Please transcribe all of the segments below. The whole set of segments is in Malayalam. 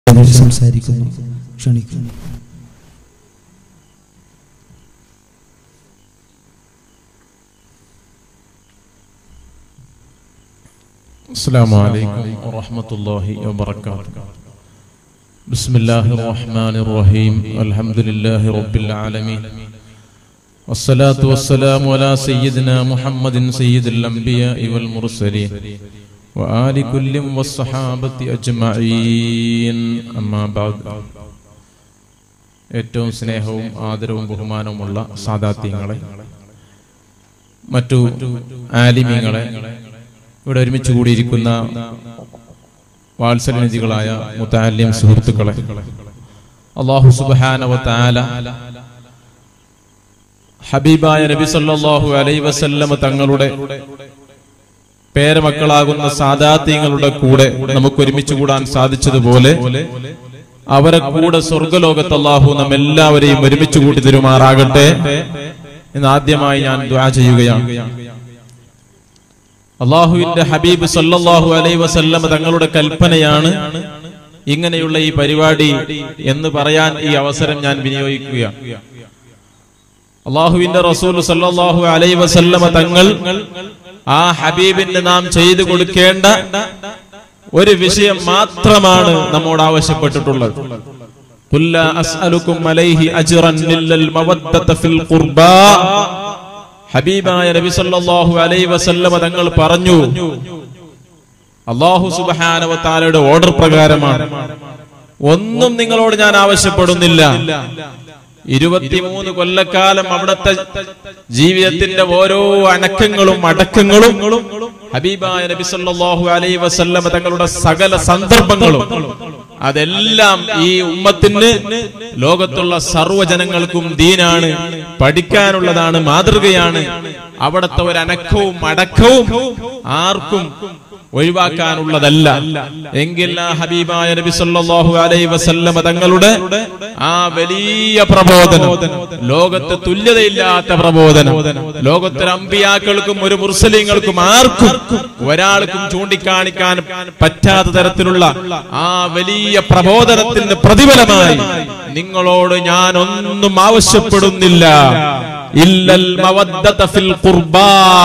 സംസാരിക്കുന്നു ക്ഷണിക്കുന്നു السلام عليكم ورحمة الله وبركاته بسم الله الرحمن الرحيم الحمد لله رب العالمين والصلاة والسلام على سيدنا محمد سيد الأنبياء والمرسلين وآل كل والصحابة أجمعين أما بعد ഏറ്റവും സ്നേഹവും ആദരവും ബഹുമാനവുമുള്ള സാദാത്യങ്ങളെ മറ്റു ആലിമ്യങ്ങളെ ഇവിടെ ഒരുമിച്ച് കൂടിയിരിക്കുന്ന വാത്സല്യനിധികളായ മുത്താലിം സുഹൃത്തുക്കളെ അള്ളാഹു സുബാനവ താല ഹബീബായ നബി സല്ലല്ലാഹു അലൈ വസല്ലമ തങ്ങളുടെ പേരമക്കളാകുന്ന സാദാത്യങ്ങളുടെ കൂടെ നമുക്ക് ഒരുമിച്ച് കൂടാൻ സാധിച്ചതുപോലെ അവരെ കൂടെ സ്വർഗലോകത്ത് അള്ളാഹു നമ്മെല്ലാവരെയും ഒരുമിച്ച് കൂട്ടി തരുമാറാകട്ടെ എന്ന് ആദ്യമായി ഞാൻ ദ്വാ ചെയ്യുകയാണ് അള്ളാഹുവിന്റെ ഹബീബ് സല്ലല്ലാഹു അലൈ വസല്ലമ തങ്ങളുടെ കൽപ്പനയാണ് ഇങ്ങനെയുള്ള ഈ പരിപാടി എന്ന് പറയാൻ ഈ അവസരം ഞാൻ വിനിയോഗിക്കുകയാണ് അള്ളാഹുവിന്റെ റസൂൽ സല്ലല്ലാഹു അലൈ വസല്ലമ തങ്ങൾ ആ ഹബീബിന് നാം ചെയ്തു കൊടുക്കേണ്ട ഒരു വിഷയം മാത്രമാണ് നമ്മോട് ആവശ്യപ്പെട്ടിട്ടുള്ളത് قل لا أسألكم عليه أجرا إلا المودة في القربى ഹബീബായ നബി സല്ലല്ലാഹു അലൈഹി വസല്ലമ തങ്ങൾ പറഞ്ഞു അള്ളാഹു സുബ്ഹാനഹു വതആലയുടെ ഓർഡർ പ്രകാരമാണ് ഒന്നും നിങ്ങളോട് ഞാൻ ആവശ്യപ്പെടുന്നില്ല ഇരുപത്തിമൂന്ന് കൊല്ലക്കാലം അവിടുത്തെ ജീവിതത്തിന്റെ ഓരോ അനക്കങ്ങളും അടക്കങ്ങളും ഹബീബായ നബി സല്ലല്ലാഹു അലൈഹി വസല്ലമ തങ്ങളുടെ സകല സന്ദർഭങ്ങളും അതെല്ലാം ഈ ഉമ്മത്തിന് ലോകത്തുള്ള സർവ്വജനങ്ങൾക്കും ദീനാണ് പഠിക്കാനുള്ളതാണ് മാതൃകയാണ് അവിടുത്തെ ഒരു അനക്കവും അടക്കവും ആർക്കും ഒഴിവാക്കാനുള്ളതല്ല എങ്കിൽ ആ ഹബീബായ നബി സല്ലല്ലാഹു അലൈഹി വസല്ലമ തങ്ങളുടെ ആ വലിയ പ്രബോധനം ലോകത്ത് തുല്യതയില്ലാത്ത പ്രബോധനം ലോകത്തിലെ അമ്പിയാക്കൾക്കും ഒരു മുർസലിങ്ങൾക്കും ആർക്കും ഒരാൾക്കും ചൂണ്ടിക്കാണിക്കാൻ പറ്റാത്ത തരത്തിലുള്ള ആ വലിയ പ്രബോധനത്തിന്റെ പ്രതിഫലമായി നിങ്ങളോട് ഞാൻ ഒന്നും ആവശ്യപ്പെടുന്നില്ല ഇല്ലൽ മവദ്ദത ഫിൽ ഖുർബാ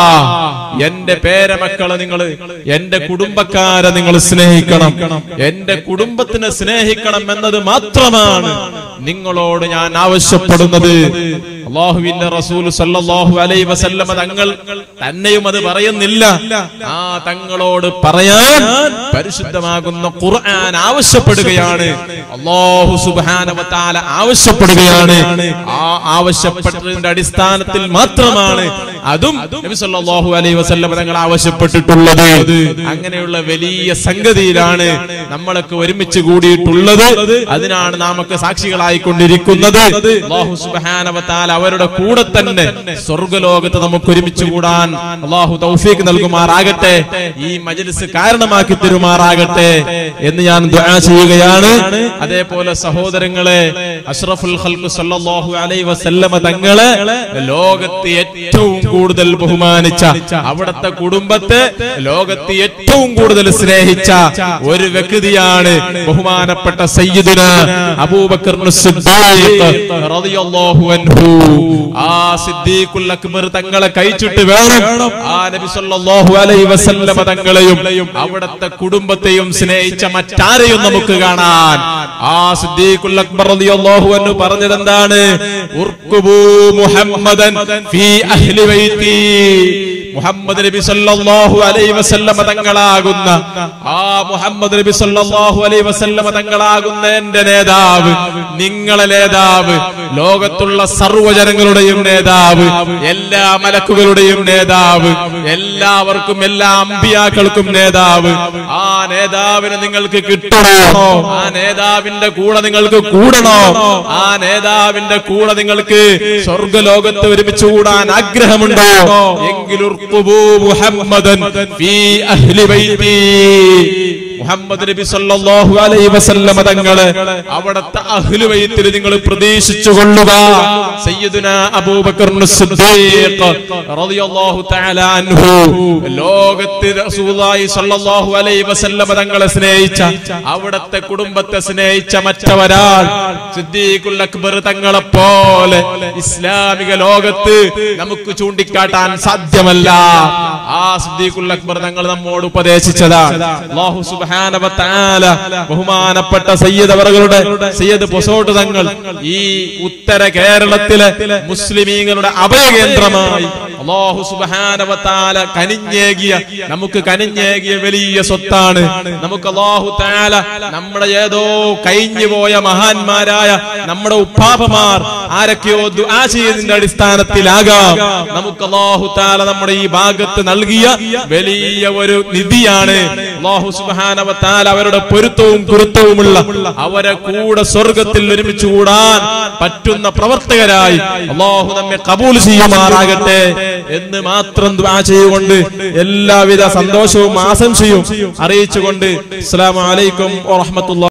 എന്റെ പേരമക്കളെ നിങ്ങൾ എന്റെ കുടുംബക്കാരെ നിങ്ങൾ സ്നേഹിക്കണം എന്റെ കുടുംബത്തിനെ സ്നേഹിക്കണം എന്നത് മാത്രമാണ് നിങ്ങളോട് ഞാൻ ആവശ്യപ്പെടുന്നത് അള്ളാഹുവിന്റെ റസൂൽ സല്ലല്ലാഹു അലൈഹി വസല്ലമ തങ്ങൾ തന്നെയും അത് പറയുന്നില്ല ആ തങ്ങളോട് പറയാൻ പരിശുദ്ധമാകുന്ന ഖുർആൻ ആവശ്യപ്പെടുകയാണ് അള്ളാഹു സുബ്ഹാനഹു വ തആല ആവശ്യപ്പെടുകയാണ് ആ ആവശ്യപ്പെട്ടതിന്റെ അടിസ്ഥാനത്തിൽ മാത്രമാണ് അതും നബി സല്ലല്ലാഹു അലൈഹി വസല്ലമ തങ്ങൾ ആവശ്യപ്പെട്ടിട്ടുള്ളത് അങ്ങനെയുള്ള വലിയ സംഗതിയിലാണ് നമ്മളൊക്കെ ഒരുമിച്ച് കൂടിയിട്ടുള്ളത് അതിനാണ് നാമൊക്കെ സാക്ഷികളായിക്കൊണ്ടിരിക്കുന്നത് അള്ളാഹു സുബ്ഹാനഹു വ തആല അവരുടെ കൂടെ തന്നെ സ്വർഗലോകത്ത് നമുക്ക് ഒരുമിച്ച് കൂടാൻ അള്ളാഹു തൗഫീഖ് നൽകുമാറാകട്ടെ ഈ മജ്ലിസ് കാരണമാക്കി തരുമാറാകട്ടെ എന്ന് ഞാൻ ദുആ ചെയ്യുകയാണ് അതേപോലെ സഹോദരങ്ങളെ അഷ്റഫുൽ ഖൽഖ് സല്ലല്ലാഹു അലൈഹി വസല്ലമ തങ്ങളെ ലോകത്ത് ഏറ്റവും കൂടുതൽ ബഹുമാനിച്ച അവിടുത്തെ കുടുംബത്തെ ലോകത്ത് ഏറ്റവും കൂടുതൽ സ്നേഹിച്ച ഒരു വ്യക്തിയാണ് ബഹുമാനപ്പെട്ട സയ്യിദുന അബൂബക്കർ സിദ്ദീഖ് റളിയല്ലാഹു അൻഹു ആ സിദ്ദീഖുൽ അക്ബർ തങ്ങളെ കഴിച്ചിട്ട് വേണം ആ നബി സല്ലല്ലാഹു അലൈഹി വസല്ലമ തങ്ങളെയും അവിടുത്തെ കുടുംബത്തെയും സ്നേഹിച്ച മറ്റാരെയും നമുക്ക് കാണാൻ ആ സിദ്ദീഖുൽ അക്ബർ റളിയല്ലാഹു അൻഹു പറഞ്ഞത് എന്താണ് ഉർക്കുബു മുഹമ്മദൻ ഫീ അഹ്ലി ബൈത്തി മുഹമ്മദ് നബി സല്ലല്ലാഹു അലൈഹി വസല്ലമ തങ്ങളാകുന്ന ആ മുഹമ്മദ് നബി സല്ലല്ലാഹു അലൈഹി വസല്ലമ തങ്ങളാകുന്ന എന്റെ നേതാവ് നിങ്ങളെ നേതാവ് ലോകത്തുള്ള സർവ്വജനങ്ങളുടെയും നേതാവ് എല്ലാ മലക്കുകളുടെയും നേതാവ് എല്ലാവർക്കും എല്ലാ അമ്പിയാക്കൾക്കും നേതാവ് ആ നേതാവിനെ നിങ്ങൾക്ക് കിട്ടണോ ആ നേതാവിന്റെ കൂടെ നിങ്ങൾക്ക് കൂടണോ ആ നേതാവിന്റെ കൂടെ നിങ്ങൾക്ക് സ്വർഗലോകത്ത് ഒരുമിച്ച് കൂടാൻ ആഗ്രഹമുണ്ടോ എങ്കിലുർക്കുബൂ മുഹമ്മദൻ ഫീ അഹ്ലി ബൈതി മുഹമ്മദ് നബി സല്ലല്ലാഹു അലൈഹി വസല്ലമ തങ്ങളെ അവിടത്തെ അഹ്ലു ബൈത്തിൽ നിങ്ങൾ പ്രതീക്ഷിച്ചു കൊള്ളുക സയ്യിദുന അബൂബക്കർ സിദ്ദീഖ് റളിയല്ലാഹു തആല അൻഹു ലോകത്തിൽ റസൂലുള്ളാഹി സല്ലല്ലാഹു അലൈഹി വസല്ലമ തങ്ങളെ സ്നേഹിച്ച അവിടത്തെ കുടുംബത്തെ സ്നേഹിച്ച മറ്റൊരാൾ സിദ്ദീഖുൽ അക്ബർ തങ്ങളെ പോലെ ഇസ്ലാമിക ലോകത്ത് നമുക്ക് ചൂണ്ടിക്കാട്ടാൻ സാധ്യമല്ല ആ സിദ്ദീഖുൽ അക്ബർ തങ്ങൾ നമ്മോട് ഉപദേശിച്ചതാണ് അല്ലാഹു സുബ്ഹാനഹു വ തആല ബഹുമാനപ്പെട്ട സയ്യിദ് അവറുകളുടെ സയ്യിദ് പൊസോട്ട് തങ്ങൾ ഈ ഉത്തര കേരളത്തിലെ മുസ്ലിമീങ്ങളുടെ അഭയകേന്ദ്രമായി അല്ലാഹു സുബ്ഹാനഹു വ തആല കനിഞ്ഞേകിയ നമുക്ക് കനിഞ്ഞേകിയ വലിയ സ്വത്താണ് നമുക്ക് അല്ലാഹു തആല നമ്മുടെ ഏതോ കഴിഞ്ഞു പോയ മഹാന്മാരായ നമ്മുടെ ഉപ്പാപ്പമാർ ആരൊക്കെയോ ദുആ ചെയ്തതിന്റെ അടിസ്ഥാനത്തിലാകാം നമുക്ക് അല്ലാഹു തആല നമ്മുടെ ഈ ഭാഗത്ത് നൽകിയ വലിയ ഒരു നിധിയാണ് അല്ലാഹു സുബ്ഹാനഹു വ തആല അവരുടെ പൊരുത്തവും കുരുത്തവുമുള്ള അവരെ കൂടെ സ്വർഗത്തിൽ ഒരുമിച്ച് കൂടാൻ പറ്റുന്ന പ്രവർത്തകരായി അള്ളാഹു നമ്മെ കബൂൽ ചെയ്യുമാറാകട്ടെ എന്ന് മാത്രം ദുആ ചെയ്തുകൊണ്ട് എല്ലാവിധ സന്തോഷവും ആശംസയും അറിയിച്ചുകൊണ്ട് അസ്സലാമു അലൈക്കും വറഹ്മത്തുള്ളാഹി